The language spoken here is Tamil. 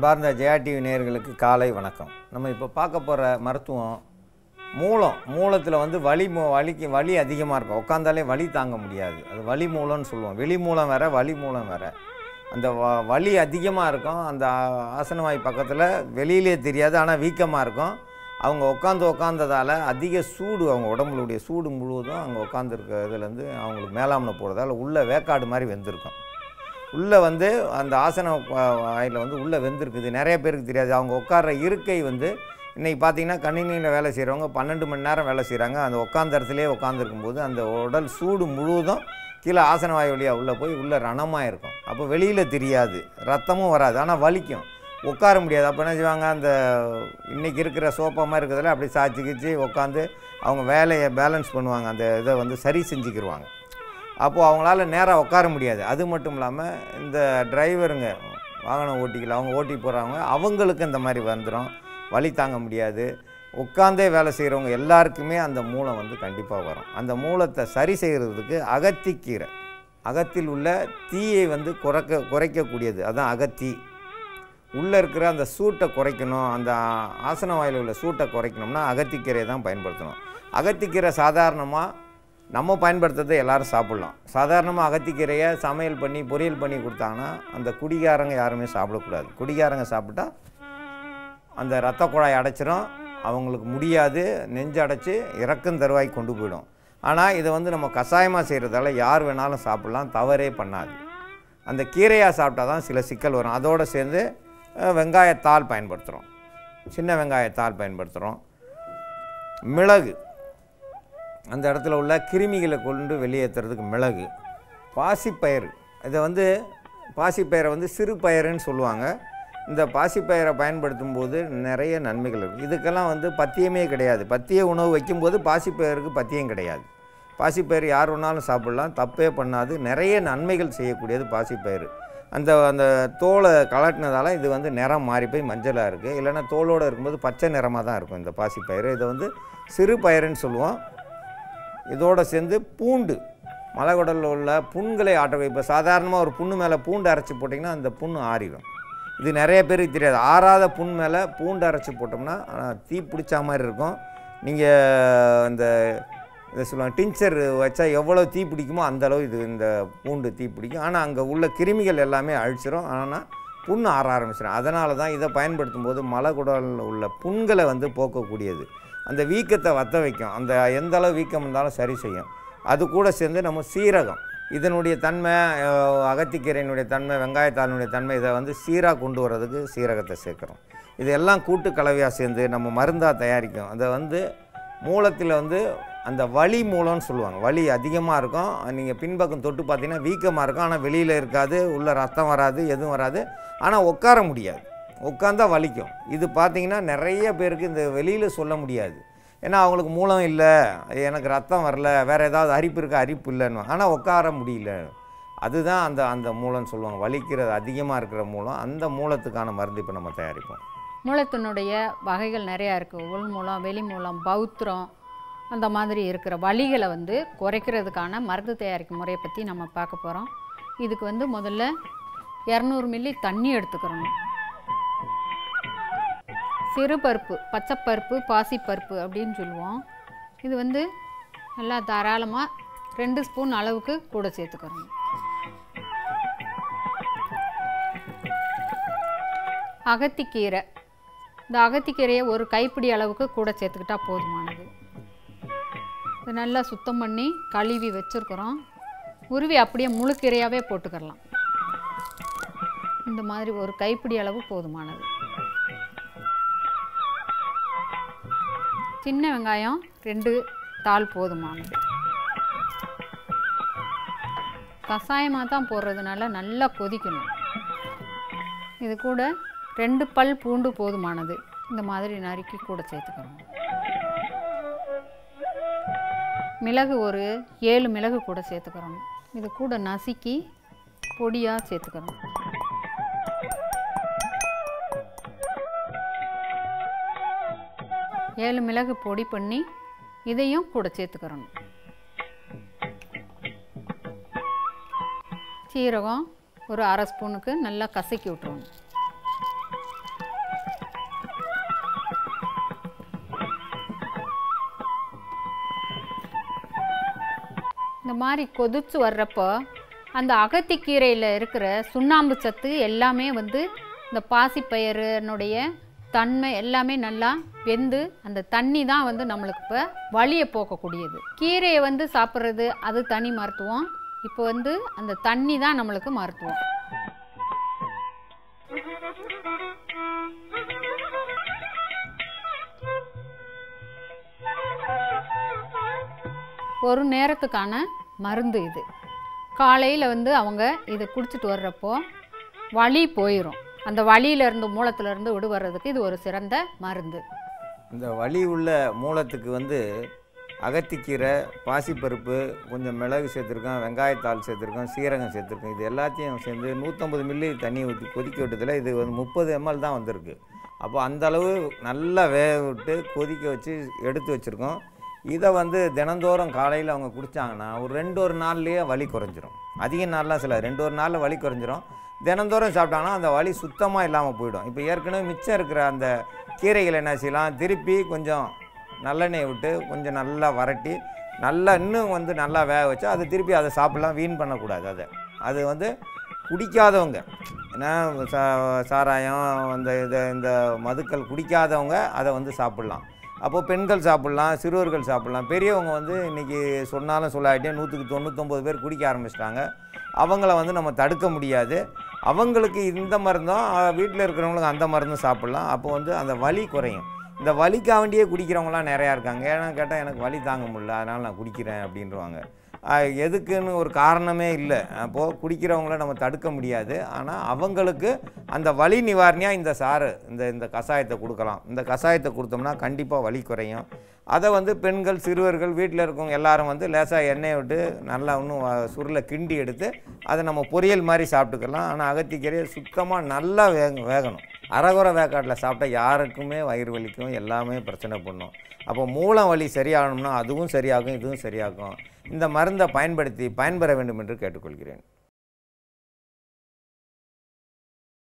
அன்பார்ந்த ஜெயா டிவி நேயர்களுக்கு காலை வணக்கம் நம்ம இப்போ பார்க்க போகிற மருத்துவம் மூலம் மூலத்தில் வந்து வலி மூ வலிக்கு வலி அதிகமாக இருக்கும் உட்காந்தாலே வலி தாங்க முடியாது அது வலி மூலம்னு சொல்லுவோம் வெளி மூலம் வேற வலி மூலம் வேற அந்த வ வலி அதிகமாக இருக்கும் அந்த ஆ- ஆசனவாய் பக்கத்தில் வெளியிலே தெரியாது ஆனால் வீக்கமாக இருக்கும் அவங்க உட்காந்து உட்காந்ததால் அதிக சூடு அவங்க உடம்புடைய சூடு முழுவதும் அவங்க உட்காந்துருக்க இதுலேருந்து அவங்களுக்கு மேலாமனை போகிறதால உள்ள வேக்காடு மாதிரி வெந்திருக்கும் உள்ளே வந்து அந்த ஆசன வ- வாயில வந்து உள்ளே வெந்திருக்குது நிறைய பேருக்கு தெரியாது அவங்க உட்கார்ற இருக்கை வந்து இன்றைக்கி பார்த்தீங்கன்னா கணினியில் வேலை செய்கிறவங்க பன்னெண்டு மணி நேரம் வேலை செய்கிறாங்க அந்த உட்காந்த இடத்துலேயே உட்காந்துருக்கும்போது அந்த உடல் சூடு முழுவதும் கீழே ஆசன வாய் வழியாக உள்ளே போய் உள்ளே ரணமாக இருக்கும் அப்போ வெளியில் தெரியாது ரத்தமும் வராது ஆனால் வலிக்கும் உட்கார முடியாது அப்போ என்ன செய்வாங்க அந்த இன்றைக்கி இருக்கிற சோஃபா மாதிரி இருக்கிறதுல அப்படி சாய்ச்சி கிச்சு உட்காந்து அவங்க வேலையை பேலன்ஸ் பண்ணுவாங்க அந்த இதை வந்து சரி செஞ்சுக்கிருவாங்க அப்போது அவங்களால நேராக உட்கார முடியாது அது மட்டும் இல்லாமல் இந்த டிரைவருங்க வாகனம் ஓட்டிக்கல அவங்க ஓட்டி போகிறவங்க அவங்களுக்கு இந்த மாதிரி வந்துடும் வலி தாங்க முடியாது உட்காந்தே வேலை செய்கிறவங்க எல்லாருக்குமே அந்த மூலம் வந்து கண்டிப்பாக வரும் அந்த மூலத்தை சரி செய்கிறதுக்கு அகத்திக்கீரை அகத்தில் உள்ள தீயை வந்து குறைக்க குறைக்கக்கூடியது அதான் அகத்தி உள்ளே இருக்கிற அந்த சூட்டை குறைக்கணும் அந்த ஆசன வாயில் உள்ள சூட்டை குறைக்கணும்னா அகத்திக்கீரையை தான் பயன்படுத்தணும் அகத்திக்கீரை சாதாரணமாக நம்ம பயன்படுத்துறதை எல்லாரும் சாப்பிட்லாம் சாதாரணமாக அகத்திக்கீரையை சமையல் பண்ணி பொரியல் பண்ணி கொடுத்தாங்கன்னா அந்த குடிகாரங்க யாருமே சாப்பிடக்கூடாது குடிகாரங்க சாப்பிட்டா அந்த இரத்த குழாய் அடைச்சிரும் அவங்களுக்கு முடியாது நெஞ்சு அடைச்சி இறக்கும் தருவாய் கொண்டு போயிடும் ஆனால் இதை வந்து நம்ம கஷாயமாக செய்கிறதால யார் வேணாலும் சாப்பிட்லாம் தவறே பண்ணாது அந்த கீரையாக சாப்பிட்டா தான் சில சிக்கல் வரும் அதோடு சேர்ந்து அஹ், வெங்காயத்தாள் பயன்படுத்துகிறோம் சின்ன வெங்காயத்தாள் பயன்படுத்துகிறோம் மிளகு அந்த இடத்துல உள்ள கிருமிகளை கொண்டு வெளியேற்றுறதுக்கு மிளகு பாசிப்பயிறு இதை வந்து பாசிப்பயிரை வந்து சிறு பயிறுன்னு சொல்லுவாங்க இந்த பாசிப்பயிரை பயன்படுத்தும் போது நிறைய நன்மைகள் இருக்குது இதுக்கெல்லாம் வந்து பத்தியமே கிடையாது பத்திய உணவு வைக்கும்போது பாசிப்பயிருக்கு பத்தியம் கிடையாது பாசிப்பயிறு யார் வேணாலும் சாப்பிட்லாம் தப்பே பண்ணாது நிறைய நன்மைகள் செய்யக்கூடியது பாசிப்பயிறு அந்த அந்த தோலை கலட்டினதால இது வந்து நிறம் மாறி போய் மஞ்சளாக இருக்குது இல்லைன்னா தோலோடு இருக்கும்போது பச்சை நிறமாக தான் இருக்கும் இந்த பாசிப்பயிறு இதை வந்து சிறு பயிறுன்னு சொல்லுவோம் இதோட சேர்ந்து பூண்டு மலைக்குடலில் உள்ள புண்களை ஆற்ற இப்போ சாதாரணமாக ஒரு புண்ணு மேலே பூண்டு அரைச்சி போட்டிங்கன்னா அந்த புண்ணு ஆறிடும் இது நிறைய பேருக்கு தெரியாது ஆறாத புண் மேலே பூண்டு அரைச்சி போட்டோம்னா ஆஹ், தீ பிடிச்ச மாதிரி இருக்கும் நீங்கள் இந்த இதை சொல்லுவாங்க டிஞ்சர் வச்சா எவ்வளோ தீ பிடிக்குமோ அந்த அளவு இது இந்த பூண்டு தீ பிடிக்கும் ஆனால் அங்கே உள்ள கிருமிகள் எல்லாமே அழிச்சிரும் ஆனால் புண்ணு ஆற ஆரம்பிச்சிடும் அதனால தான் இதை பயன்படுத்தும் போது மலைக்குடலில் உள்ள புண்களை வந்து போக்கக்கூடியது அந்த வீக்கத்தை வத்த வைக்கும் அந்த எந்த அளவு வீக்கம் இருந்தாலும் சரி செய்யும் அது கூட சேர்ந்து நம்ம சீரகம் இதனுடைய தன்மை அஹ், அகத்திக்கீரையினுடைய தன்மை வெங்காயத்தாளினுடைய தன்மை இதை வந்து சீராக கொண்டு வர்றதுக்கு சீரகத்தை சேர்க்குறோம் இதெல்லாம் கூட்டு கலவையாக சேர்ந்து நம்ம மருந்தாக தயாரிக்கும் அதை வந்து மூலத்தில் வந்து அந்த வலி மூலம்னு சொல்லுவாங்க வலி அதிகமாக இருக்கும் நீங்கள் பின்பக்கம் தொட்டு பார்த்தீங்கன்னா வீக்கமாக இருக்கும் ஆனால் வெளியில் இருக்காது உள்ள ரத்தம் வராது எதுவும் வராது ஆனால் உட்கார முடியாது உட்காந்தா வலிக்கும் இது பார்த்தீங்கன்னா நிறைய பேருக்கு இந்த வெளியில் சொல்ல முடியாது ஏன்னா அவங்களுக்கு மூலம் இல்லை எனக்கு ரத்தம் வரல வேறு ஏதாவது அரிப்பு இருக்கா அரிப்பு இல்லைன்னு ஆனால் உட்கார முடியல அதுதான் அந்த அந்த மூலம்னு சொல்லுவாங்க வலிக்கிறது அதிகமாக இருக்கிற மூலம் அந்த மூலத்துக்கான மருந்து இப்போ நம்ம தயாரிப்போம் மூலத்தினுடைய வகைகள் நிறையா இருக்குது உள் மூலம் வெளி மூலம் பௌத்திரம் அந்த மாதிரி இருக்கிற வலிகளை வந்து குறைக்கிறதுக்கான மருந்து தயாரிக்கும் முறையை பற்றி நம்ம பார்க்க போகிறோம் இதுக்கு வந்து முதல்ல இரநூறு மில்லி தண்ணி எடுத்துக்கிறணும் சிறுபருப்பு பச்சைப்பருப்பு பாசிப்பருப்பு அப்படின்னு சொல்லுவோம் இது வந்து நல்லா தாராளமாக ரெண்டு ஸ்பூன் அளவுக்கு கூட சேர்த்துக்கிறோம் அகத்திக்கீரை இந்த அகத்திக்கீரையை ஒரு கைப்பிடி அளவுக்கு கூட சேர்த்துக்கிட்டா போதுமானது இது நல்லா சுத்தம் பண்ணி கழுவி வச்சுருக்குறோம் உருவி அப்படியே முழுக்கீரையாகவே போட்டுக்கிறலாம் இந்த மாதிரி ஒரு கைப்பிடி அளவு போதுமானது சின்ன வெங்காயம் ரெண்டு தாள் போதுமானது கஷாயமாக தான் போடுறதுனால நல்லா கொதிக்கணும் இது கூட ரெண்டு பல் பூண்டு போதுமானது இந்த மாதிரி நறுக்கி கூட சேர்த்துக்கிறோம் மிளகு ஒரு ஏழு மிளகு கூட சேர்த்துக்கிறோம் இது கூட நசுக்கி பொடியாக சேர்த்துக்கிறோம் ஏழு மிளகு பொடி பண்ணி இதையும் கூட சேர்த்துக்கிறணும் சீரகம் ஒரு அரை ஸ்பூனுக்கு நல்லா கசக்கி விட்டுருணும் இந்த மாதிரி கொதிச்சு வர்றப்போ அந்த அகத்திக்கீரையில் இருக்கிற சுண்ணாம்பு சத்து எல்லாமே வந்து இந்த பாசிப்பயிறுனுடைய தன்மை எல்லாமே நல்லா வெந்து அந்த தண்ணி தான் வந்து நம்மளுக்கு இப்போ வலியை போக்கக்கூடியது கீரையை வந்து சாப்பிட்றது அது தனி மருத்துவம் இப்போ வந்து அந்த தண்ணி தான் நம்மளுக்கு மருத்துவம் ஒரு நேரத்துக்கான மருந்து இது காலையில் வந்து அவங்க இதை குடிச்சிட்டு வர்றப்போ வலி போயிடும் அந்த வலியிலேருந்து மூலத்திலேருந்து விடுபடுறதுக்கு இது ஒரு சிறந்த மருந்து இந்த வலி உள்ள மூலத்துக்கு வந்து அகத்திக்கீரை பாசிப்பருப்பு கொஞ்சம் மிளகு சேர்த்துருக்கோம் வெங்காயத்தாள் சேர்த்துருக்கோம் சீரகம் சேர்த்துருக்கோம் இது எல்லாத்தையும் சேர்ந்து நூற்றம்பது மில்லி தண்ணி ஊற்றி கொதிக்க விட்டதில் இது வந்து முப்பது எம்எல் தான் வந்திருக்கு அப்போ அந்த அளவு நல்லா வேக விட்டு கொதிக்க வச்சு எடுத்து வச்சுருக்கோம் இதை வந்து தினந்தோறும் காலையில் அவங்க குடித்தாங்கன்னா ஒரு ரெண்டு ஒரு நாள்லேயே வலி குறைஞ்சிரும் அதிக நாள்லாம் சில ரெண்டு ஒரு நாளில் வலி குறைஞ்சிரும் தினந்தோறும் சாப்பிட்டாங்கன்னா அந்த வலி சுத்தமாக இல்லாமல் போயிடும் இப்போ ஏற்கனவே மிச்சம் இருக்கிற அந்த கீரைகளை என்ன செய்யலாம் திருப்பி கொஞ்சம் நல்லெண்ணெய் விட்டு கொஞ்சம் நல்லா வரட்டி நல்லா இன்னும் வந்து நல்லா வேக வச்சா அது திருப்பி அதை சாப்பிடலாம் வீண் பண்ணக்கூடாது அதை அது வந்து குடிக்காதவங்க ஏன்னா சா சாராயம் அந்த இதை இந்த மதுக்கள் குடிக்காதவங்க அதை வந்து சாப்பிட்லாம் அப்போது பெண்கள் சாப்பிட்லாம் சிறுவர்கள் சாப்பிட்லாம் பெரியவங்க வந்து இன்றைக்கி சொன்னாலும் சொல்லாட்டியே நூற்றுக்கு தொண்ணூத்தொம்பது பேர் குடிக்க ஆரம்பிச்சிட்டாங்க அவங்கள வந்து நம்ம தடுக்க முடியாது அவங்களுக்கு இந்த மருந்தும் வீட்டில் இருக்கிறவங்களுக்கு அந்த மருந்தும் சாப்பிட்லாம் அப்போ வந்து அந்த வலி குறையும் இந்த வலிக்காக வேண்டியே குடிக்கிறவங்களாம் நிறையா இருக்காங்க ஏன்னா கேட்டால் எனக்கு வலி தாங்க முடியல அதனால் நான் குடிக்கிறேன் அப்படின்றவாங்க ஆஹ் எதுக்குன்னு ஒரு காரணமே இல்லை அப்போது குடிக்கிறவங்கள நம்ம தடுக்க முடியாது ஆனால் அவங்களுக்கு அந்த வலி நிவாரணியாக இந்த சாறு இந்த இந்த கஷாயத்தை கொடுக்கலாம் இந்த கஷாயத்தை கொடுத்தோம்னா கண்டிப்பாக வலி குறையும் அதை வந்து பெண்கள் சிறுவர்கள் வீட்டில் இருக்கவங்க எல்லாரும் வந்து லேசாக எண்ணெயை விட்டு நல்லா இன்னும் வ- சுருளை கிண்டி எடுத்து அதை நம்ம பொரியல் மாதிரி சாப்பிட்டுக்கலாம் ஆனால் அகத்திக்கீரையை சுத்தமாக நல்லா வேக வேகணும் அரைகுறை வேக்காட்டில் சாப்பிட்டா யாருக்குமே வயிறு வலிக்கும் எல்லாமே பிரச்சனை பண்ணும் அப்போ மூலம் வலி சரியாகணும்னா அதுவும் சரியாகும் இதுவும் சரியாகும் இந்த மருந்தை பயன்படுத்தி பயன்பெற வேண்டும் என்று கேட்டுக்கொள்கிறேன்